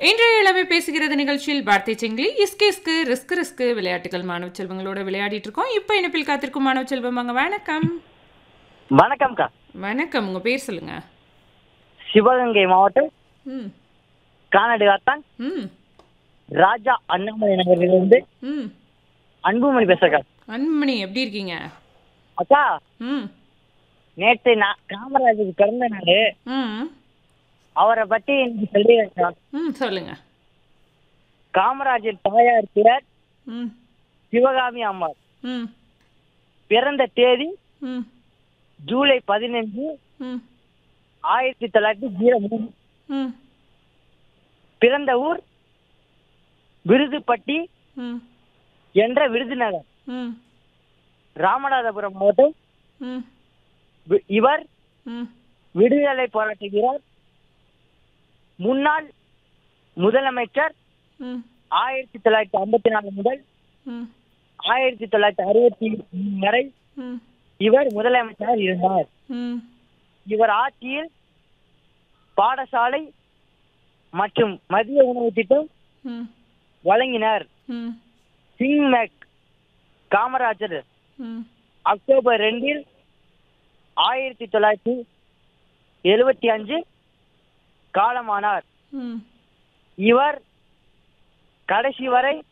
இன்றைய இளமை பேசுகிறது நிகழ்ச்சியில் வார்த்தை செங்கிலி இஸ்கு இஸ்கு ரிஸ்க் ரிஸ்க் விளையாட்டுகள் மாணவ செல்வங்களோட விளையாடிட்டு இருக்கோம் இப்போ இணைப்பில் காத்திருக்கும் மாணவ செல்வம் வாங்க வணக்கம் வணக்கம்க்கா வணக்கம் உங்க பேர் சொல்லுங்க சிவகங்கை மாவட்டம் ம் கானாடு காத்தான் ம் ராஜா அண்ணாமலை நகரிலிருந்து ம் அன்புமணி பேசுறக்கா அன்புமணி எப்படி இருக்கீங்க அக்கா ம் நேற்று நான் காமராஜருக்கு பிறந்த நாள் ம் அவரை பத்தி எனக்கு சொல்லியிருக்கா ம் சொல்லுங்க காமராஜர் தாயார் பேர் ம் சிவகாமி அம்மாள் ம் பிறந்த தேதி ம் ஜூலை பதினஞ்சு ம் ஆயிரத்தி தொள்ளாயிரத்தி ஜீரோ மூணு ம் பிறந்த ஊர் விருதுப்பட்டி ம் என்ற விருதுநகர் ம் ராமநாதபுரம் மாவட்டம் ம் வி- இவர் ம் விடுதலை போராட்ட வீரர் முன்னாள் முதலமைச்சர் ம் ஆயிரத்தி தொள்ளாயிரத்தி ஐம்பத்தி நாலு முதல் ம் ஆயிரத்தி தொள்ளாயிரத்தி அறுபத்தி மூணு வரை ம் இவர் முதலமைச்சராக இருந்தார் ம் இவர் ஆட்சியில் பாடசாலை மற்றும் மதிய உணவு திட்டம் ம் வழங்கினார் ம் சிங் மேக் காமராஜர் ம் அக்டோபர் ரெண்டில் ஆயிரத்தி தொள்ளாயிரத்தி எழுபத்தி அஞ்சு காலமானார் ம் இவர் கடைசி வரை